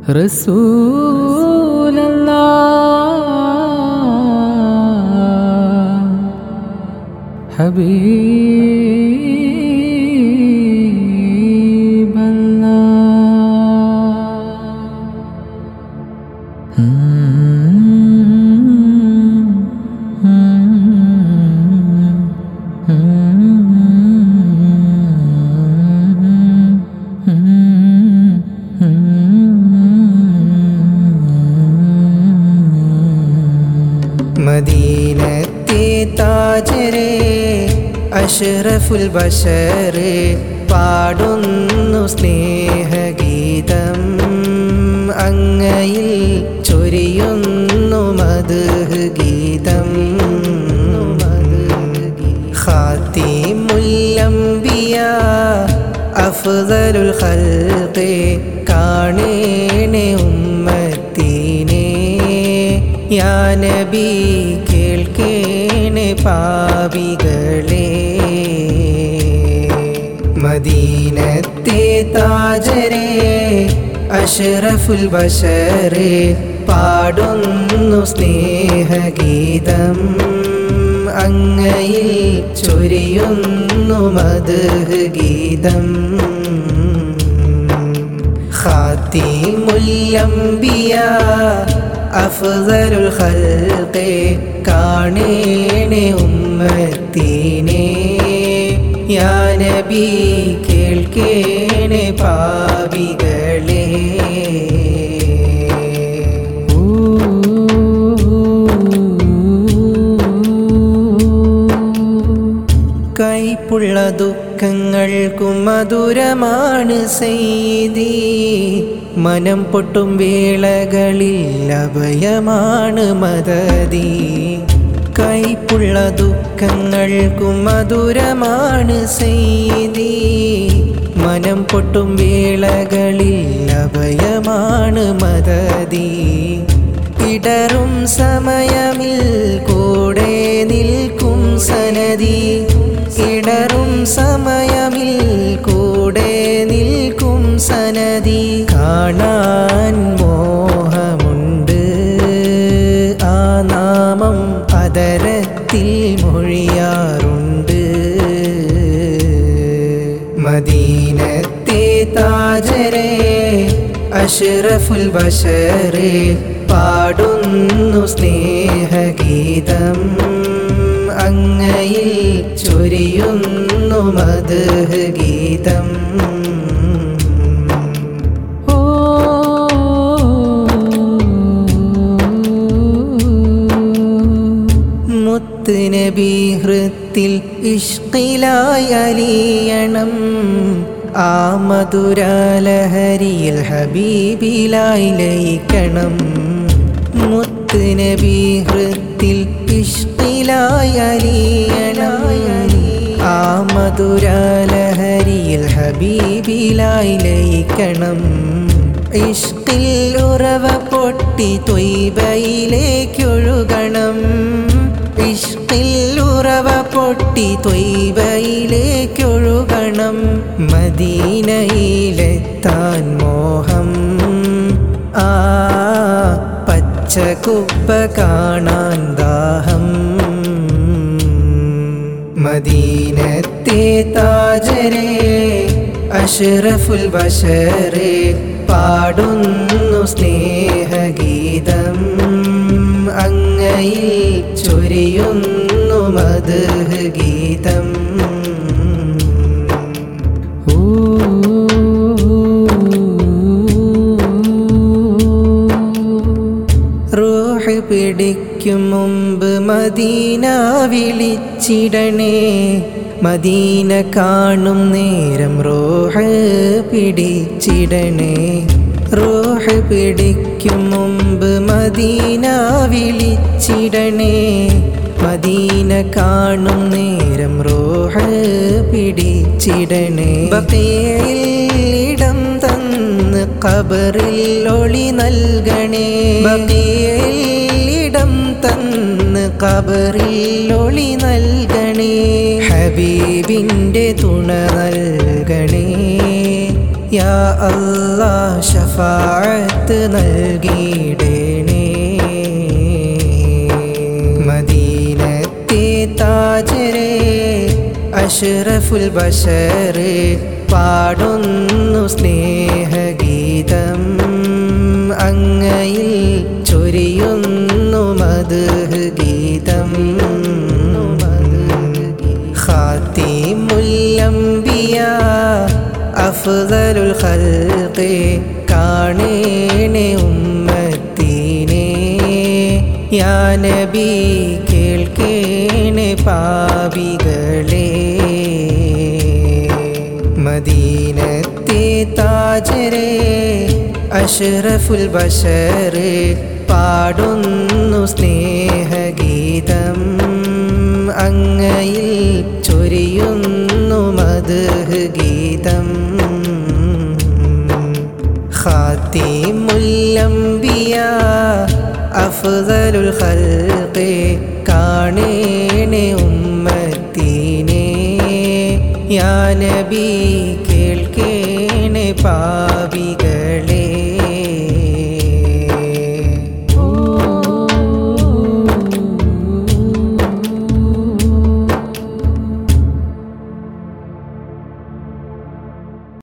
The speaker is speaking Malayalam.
رسول الله حبيب الله മദീനത്തെ താജരെ അഷ്റഫുൽ ബഷറ് പാടുന്നു സ്നേഹഗീതം അങ്ങയിൽ ചൊരിയുന്നു മധു ഗീതം ഖാത്തിമുല്ലംബിയ അഫ്ദലുൽ ഖൽഖി കാണേണേ ഉമ്മത്തിനെ യാ നബി കേൾക്കേണേ പാപികളെ മദീനത്തെ താജരെ അഷ്റഫുൽ ബഷറെ പാടുന്നു സ്നേഹഗീതം അങ്ങയിൽ ചൊരിയുന്നു മധു ഗീതം ഖാത്തിമുല്ലംബിയ അഫ്ദലുൽ ഖൽഖി കാണേണേ ഉമ്മത്തിനെ യാ നബി കേൾക്കേണേ പാപികളെ കൈപ്പുള്ള ദുഃഖങ്ങൾക്കും മധുരമാണ് സെയ്തി മനം പൊട്ടും വേളകളിൽ അഭയമാണ് മദതി കൈപ്പുള്ള ദുഃഖങ്ങൾക്കും മധുരമാണ് സെയ്തി മനം പൊട്ടും വേളകളിൽ അഭയമാണ് മദതി ഇടറും സമയമിൽ കൂടെ നിൽക്കും സനതി ഇടറും സമയമിൽ കൂടെ നിൽക്കും സനതി കാണാൻ മോഹമുണ്ട് ആ നാമം അതരത്തിൽ മൊഴിയാറുണ്ട് മദീനത്തെ താജരെ അഷ്റഫുൽ ബഷറെ പാടുന്നു സ്നേഹഗീതം അങ്ങയിൽ ചൊരിയുന്നു മധു ഗീതം ഓ മുത്ത് നബി ഹൃത്തിൽ ഇഷ്കിലായി അലിയണം ആ മധുരാലഹരിയിൽ ഹബീബിലായി ലയിക്കണം മുത്ത് നബി ഹൃത്തിൽ ഇഷ്കിലായി അലിയണം ആ മധുരാലഹരിയിൽ ഹബീബിലായി ലയിക്കണം ഇഷ്കിൽ ഉറവ പൊട്ടി തൊയ്ബയിലേക്കൊഴുകണം ഇഷ്കിൽ ഉറവ പൊട്ടി തൊയ്ബയിലേക്കൊഴുകണം മദീനയിലെത്താൻ മോഹം ആ പച്ചക്കുപ്പ കാണാൻ ദാഹം മദീനത്തെ താജരെ അഷ്റഫുൽ ബഷറെ പാടുന്നു സ്നേഹഗീതം അങ്ങയിൽ ചൊരിയുന്നു മധു ഗീതം ഓ റൂഹ് പിടിക്കും മുമ്പ് മദീന വിളിച്ചിടണേ മദീന കാണും നേരം റൂഹ് പിടിച്ചിടണേ റൂഹ് പിടിക്കും മുമ്പ് മദീന വിളിച്ചിടണേ മദീന കാണും നേരം റൂഹ് പിടിച്ചിടണേ ബക്കയിൽ ഇടം തന്ന് ഖബറിൽ ഒളി നൽകണേ ബക്കയിൽ ഇടം തന്ന് ഖബറിൽ ഒളി നൽകണേ ഹബീബിൻ്റെ തുണ നൽകണേ യാ അല്ലാ ഷഫാഅത്ത് നൽകിയിടണേ മദീനത്തെ താജരെ അഷ്റഫുൽ ബഷർ പാടുന്നു സ്നേഹഗീതം അങ്ങയിൽ ചൊരിയുന്നു മധു ഗീതം ഖാത്തിമുല്ലംബിയ അഫ്ദലുൽ ഖൽഖി കാണേണേ ഉമ്മത്തിനെ യാ നബി കേൾക്കേണേ പാപികളെ മദീനത്തെ താജരെ അഷ്റഫുൽ ബഷർ പാടുന്നു സ്നേഹഗീതം അങ്ങയിൽ ചൊരിയുന്നു മധു ഗീതം ഖാത്തിമുല്ലംബിയ അഫ്ദലുൽ ഖൽഖി കാണേണേ ഉമ്മത്തിനെ യാ നബി കേൾക്കേണേ പാ